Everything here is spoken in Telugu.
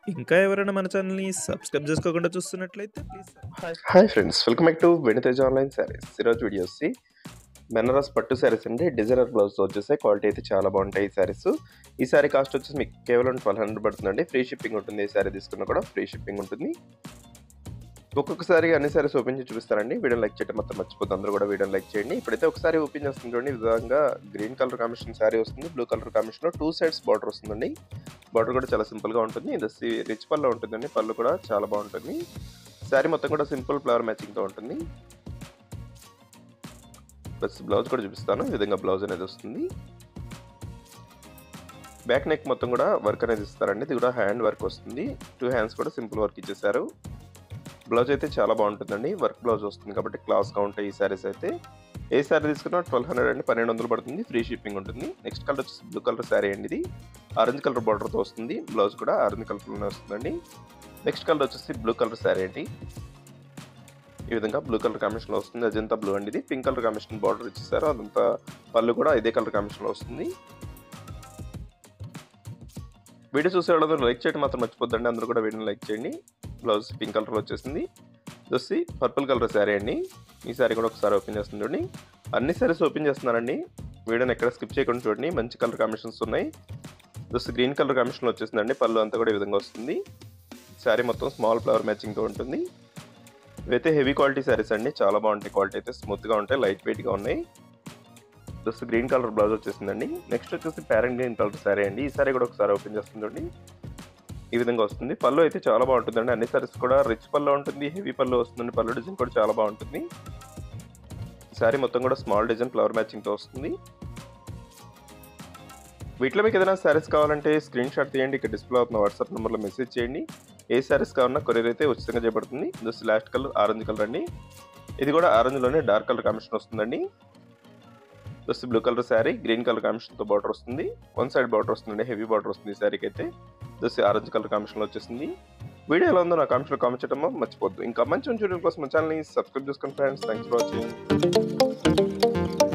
ఇంకా ఎవరైనా మన ఛానల్‌ని సబ్స్క్రైబ్ చేసుకోకుండా చూస్తున్నట్లయితే please hi friends welcome back to Venitej online saris ఈరోజు వీడియో వచ్చి బెనారస్ పట్టు శారీస్ అండి డిజైనర్ బ్లౌజ్ వచ్చేసాయి క్వాలిటీ అయితే చాలా బాగుంటాయి ఈ శారీస్ ఈ శారీ కాస్ట్ వచ్చేసి మీకు కేవలం ట్వెల్వ్ హండ్రెడ్ పడుతుందండి ఫ్రీ షిప్పింగ్ ఉంటుంది ఈ శారీ తీసుకున్నా కూడా ఫ్రీ షిప్పింగ్ ఉంటుంది ఒక్కొక్కసారి అన్ని సారీస్ ఓపెన్ చేసి చూపిస్తారండి వీడియో లైక్ చేయడం మాత్రం మర్చిపోతుంది అందరూ కూడా వీడియో లైక్ చేయండి ఇప్పుడైతే ఒకసారి ఓపెన్ చేస్తుంది చూడండి ఈ విధంగా గ్రీన్ కలర్ కాంబినేషన్ శారీ వస్తుంది బ్లూ కలర్ కాంబినేషన్లో టూ సైడ్స్ బార్డర్ వస్తుందండి బార్డర్ కూడా చాలా సింపుల్గా ఉంటుంది ఇది సి- రిచ్ పళ్ళు ఉంటుందండి పళ్ళు కూడా చాలా బాగుంటుంది శారీ మొత్తం కూడా సింపుల్ ఫ్లవర్ మ్యాచింగ్తో ఉంటుంది ప్లస్ బ్లౌజ్ కూడా చూపిస్తాను ఈ విధంగా బ్లౌజ్ అనేది వస్తుంది బ్యాక్ నెక్ మొత్తం కూడా వర్క్ అనేది ఇస్తారండి ఇది కూడా హ్యాండ్ వర్క్ వస్తుంది టూ హ్యాండ్స్ కూడా సింపుల్ వర్క్ ఇచ్చేసారు బ్లౌజ్ అయితే చాలా బాగుంటుందండి వర్క్ బ్లౌజ్ వస్తుంది కాబట్టి క్లాస్గా ఉంటాయి ఈ శారీస్ అయితే ఏ శారీ తీసుకున్నా ట్వెల్వ్ హండ్రెడ్ అండి పన్నెండు వందలు పడుతుంది ఫ్రీ షిప్పింగ్ ఉంటుంది నెక్స్ట్ కలర్ వచ్చేసి బ్లూ కలర్ శారీ అండి ఇది ఆరెంజ్ కలర్ బార్డర్తో వస్తుంది బ్లౌజ్ కూడా ఆరెంజ్ కలర్లోనే వస్తుందండి నెక్స్ట్ కలర్ వచ్చేసి బ్లూ కలర్ శారీ అండి ఈ విధంగా బ్లూ కలర్ కాంబినేషన్లో వస్తుంది అజంతా బ్లూ అండి ఇది పింక్ కలర్ కాంబినేషన్ బార్డర్ ఇచ్చేసారు అదంతా పళ్ళు కూడా ఇదే కలర్ కాంబినేషన్లో వస్తుంది వీడియో చూసే వాళ్ళందరూ లైక్ చేయడం మాత్రం మర్చిపోద్దండి అందరూ కూడా వీడియోని లైక్ చేయండి బ్లౌజ్ పింక్ కలర్ వచ్చేసింది ఇది వచ్చి పర్పుల్ కలర్ శారీ అండి ఈ శారీ కూడా ఒకసారి ఓపెన్ చేస్తుంది చూడండి అన్ని శారీస్ ఓపెన్ చేస్తున్నానండి వీడియోని ఎక్కడ స్కిప్ చేయకుండా చూడండి మంచి కలర్ కాంబినేషన్స్ ఉన్నాయి జస్ట్ గ్రీన్ కలర్ కాంబినేషన్ వచ్చేసిందండి పళ్ళు అంతా కూడా ఈ విధంగా వస్తుంది శారీ మొత్తం స్మాల్ ఫ్లవర్ మ్యాచింగ్తో ఉంటుంది ఇవైతే హెవీ క్వాలిటీ శారీస్ అండి చాలా బాగుంటాయి క్వాలిటీ అయితే స్మూత్గా ఉంటాయి లైట్ వెయిట్గా ఉన్నాయి జస్ట్ గ్రీన్ కలర్ బ్లౌజ్ వచ్చేసిందండి నెక్స్ట్ వచ్చేసి ప్యారెంట్ గ్రీన్ కలర్ శారీ అండి ఈ శారీ కూడా ఒకసారి ఓపెన్ చేస్తుందండి ఈ విధంగా వస్తుంది పళ్ళు అయితే చాలా బాగుంటుందండి అన్ని సారీస్ కూడా రిచ్ పళ్ళు ఉంటుంది హెవీ పళ్ళు వస్తుందండి పళ్ళు డిజైన్ కూడా చాలా బాగుంటుంది శారీ మొత్తం కూడా స్మాల్ డిజైన్ ఫ్లవర్ మ్యాచింగ్తో వస్తుంది వీటిలో మీకు ఏదైనా శారీస్ కావాలంటే స్క్రీన్ షాట్ తీయండి ఇక్కడ డిస్ప్లే అవుతున్న వాట్సాప్ నెంబర్లో మెసేజ్ చేయండి ఏ శారీస్ కావాలన్నా కొరియర్ అయితే ఉచితంగా చేయబడుతుంది this last colour orange colour అండి ఇది కూడా ఆరెంజ్లోనే డార్క్ కలర్ కాంబినేషన్ వస్తుందండి this blue colour sari green colour కాంబినేషన్తో బార్డర్ వస్తుంది వన్ సైడ్ బార్డర్ వస్తుందండి హెవీ బార్డర్ వస్తుంది ఈ శారీకి అయితే దస్ ఆరెంజ్ కలర్ కాంబినేషన్లో వచ్చేసింది వీడియో ఎలా ఉందో నా కామెంట్స్లో కామెంట్ చేయడం మర్చిపోద్దు ఇంకా మంచి మంచి వీడియో కోసం మన ఛానల్ని సబ్స్క్రైబ్ చేసుకోండి ఫ్రెండ్స్ థ్యాంక్స్ ఫర్ వాచింగ్